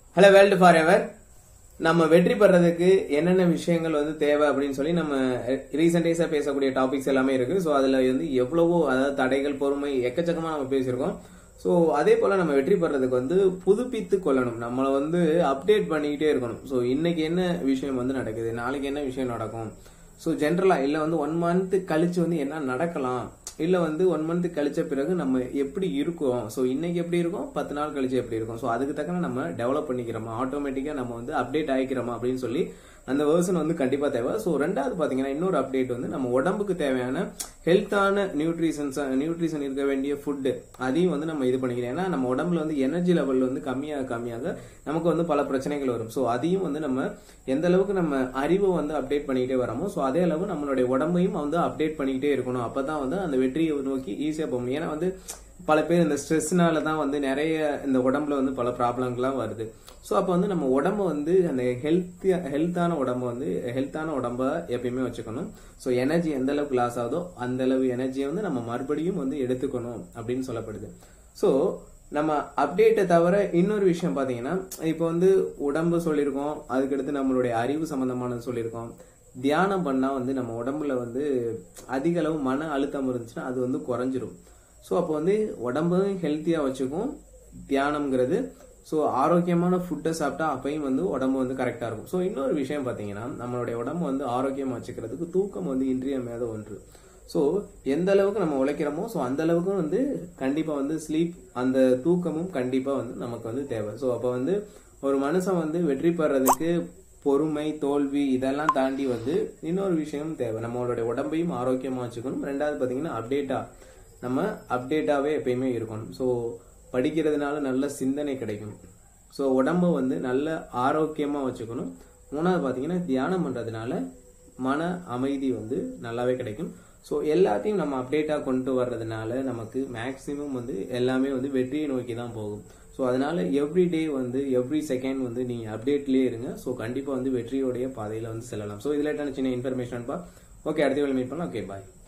hello world for ever நம்ம வெற்றி பெறதுக்கு என்னென்ன விஷயங்கள் வந்து தேவை அப்படின்னு சொல்லி நம்ம ரீசெண்ட் டேஸா பேசக்கூடிய டாபிக்ஸ் எல்லாமே இருக்கு ஸோ அதுல வந்து எவ்வளவோ அதாவது தடைகள் பொறுமை எக்கச்சக்கமா நம்ம பேசியிருக்கோம் ஸோ அதே போல நம்ம வெற்றி பெறதுக்கு வந்து புதுப்பித்து கொள்ளணும் நம்மளை வந்து அப்டேட் பண்ணிக்கிட்டே இருக்கணும் ஸோ இன்னைக்கு என்ன விஷயம் வந்து நடக்குது நாளைக்கு என்ன விஷயம் நடக்கும் ஸோ ஜென்ரலா இல்ல வந்து ஒன் மந்த் கழிச்சு வந்து என்ன நடக்கலாம் இல்ல வந்து ஒன் மந்த் கழிச்ச பிறகு நம்ம எப்படி இருக்கோம் ஸோ இன்னைக்கு எப்படி இருக்கும் பத்து நாள் கழிச்சு எப்படி இருக்கும் ஸோ அதுக்கு தக்கன நம்ம டெவலப் பண்ணிக்கிறோமா ஆட்டோமேட்டிக்கா நம்ம வந்து அப்டேட் ஆகிக்கிறோமா அப்படின்னு சொல்லி அந்த வேர்ஷன் வந்து கண்டிப்பா தேவை ஸோ ரெண்டாவது பாத்தீங்கன்னா இன்னொரு அப்டேட் வந்து நம்ம உடம்புக்கு தேவையான ஹெல்த்தான நியூட்ரிஷன்ஸ் நியூட்ரிஷன் இருக்க வேண்டிய ஃபுட்டு அதையும் வந்து நம்ம இது பண்ணிக்கிறோம் ஏன்னா நம்ம உடம்புல வந்து எனர்ஜி லெவல் வந்து கம்மியாக கம்மியாக நமக்கு வந்து பல பிரச்சனைகள் வரும் ஸோ அதையும் வந்து நம்ம எந்த அளவுக்கு நம்ம அறிவை வந்து அப்டேட் பண்ணிக்கிட்டே வரமோ ஸோ அதே அளவு நம்மளுடைய உடம்பையும் வந்து அப்டேட் பண்ணிக்கிட்டே இருக்கணும் அப்பதான் வந்து அந்த வெற்றியை நோக்கி ஈஸியா போகும் ஏன்னா வந்து பல பேர் இந்த ஸ்ட்ரெஸ்னால தான் வந்து நிறைய இந்த உடம்புல வந்து பல ப்ராப்ளம்லாம் வருது ஸோ அப்போ வந்து நம்ம உடம்ப வந்து அந்த ஹெல்த் ஹெல்த்தான உடம்ப வந்து ஹெல்த்தான உடம்ப எப்பயுமே வச்சுக்கணும் ஸோ எனர்ஜி எந்த அளவுக்கு லாஸ் ஆகுதோ அந்த அளவு எனர்ஜியை வந்து நம்ம மறுபடியும் வந்து எடுத்துக்கணும் அப்படின்னு சொல்லப்படுது ஸோ நம்ம அப்டேட்டை தவிர இன்னொரு விஷயம் பார்த்தீங்கன்னா இப்போ வந்து உடம்பு சொல்லியிருக்கோம் அதுக்கடுத்து நம்மளுடைய அறிவு சம்பந்தமானது சொல்லியிருக்கோம் தியானம் பண்ணா வந்து நம்ம உடம்புல வந்து அதிக அளவு மன அழுத்தம் இருந்துச்சுன்னா அது வந்து குறைஞ்சிரும் ஸோ அப்போ வந்து உடம்பையும் ஹெல்த்தியாக வச்சுக்கும் தியானம்ங்கிறது ஸோ ஆரோக்கியமான ஃபுட்டை சாப்பிட்டா அப்பயும் வந்து உடம்பு வந்து கரெக்டாக இருக்கும் ஸோ இன்னொரு விஷயம் பார்த்தீங்கன்னா நம்மளுடைய உடம்பு வந்து ஆரோக்கியமாக வச்சுக்கிறதுக்கு தூக்கம் வந்து இன்றியமையாத ஒன்று ஸோ எந்த அளவுக்கு நம்ம உழைக்கிறோமோ ஸோ அந்த அளவுக்கு வந்து கண்டிப்பாக வந்து ஸ்லீப் அந்த தூக்கமும் கண்டிப்பாக வந்து நமக்கு வந்து தேவை ஸோ அப்போ வந்து ஒரு மனுஷன் வந்து வெற்றி பெறதுக்கு பொறுமை தோல்வி இதெல்லாம் தாண்டி வந்து இன்னொரு விஷயம் தேவை நம்மளுடைய உடம்பையும் ஆரோக்கியமாக வச்சுக்கணும் ரெண்டாவது பார்த்தீங்கன்னா அப்டேட்டாக நம்ம அப்டேட்டாகவே எப்பயுமே இருக்கணும் ஸோ படிக்கிறதுனால நல்ல சிந்தனை கிடைக்கும் ஸோ உடம்ப வந்து நல்ல ஆரோக்கியமாக வச்சுக்கணும் மூணாவது பார்த்தீங்கன்னா தியானம் பண்ணுறதுனால மன அமைதி வந்து நல்லாவே கிடைக்கும் ஸோ எல்லாத்தையும் நம்ம அப்டேட்டாக கொண்டு வர்றதுனால நமக்கு மேக்ஸிமம் வந்து எல்லாமே வந்து வெற்றியை நோக்கி தான் போகும் ஸோ அதனால எவ்ரி டே வந்து எவ்ரி செகண்ட் வந்து நீங்கள் அப்டேட்லேயே இருங்க ஸோ கண்டிப்பாக வந்து வெற்றியோடைய பாதையில் வந்து செல்லலாம் ஸோ இதில் சின்ன இன்ஃபர்மேஷன் பா ஓகே அடுத்த வேலை மீட் பண்ணலாம் ஓகே பாய்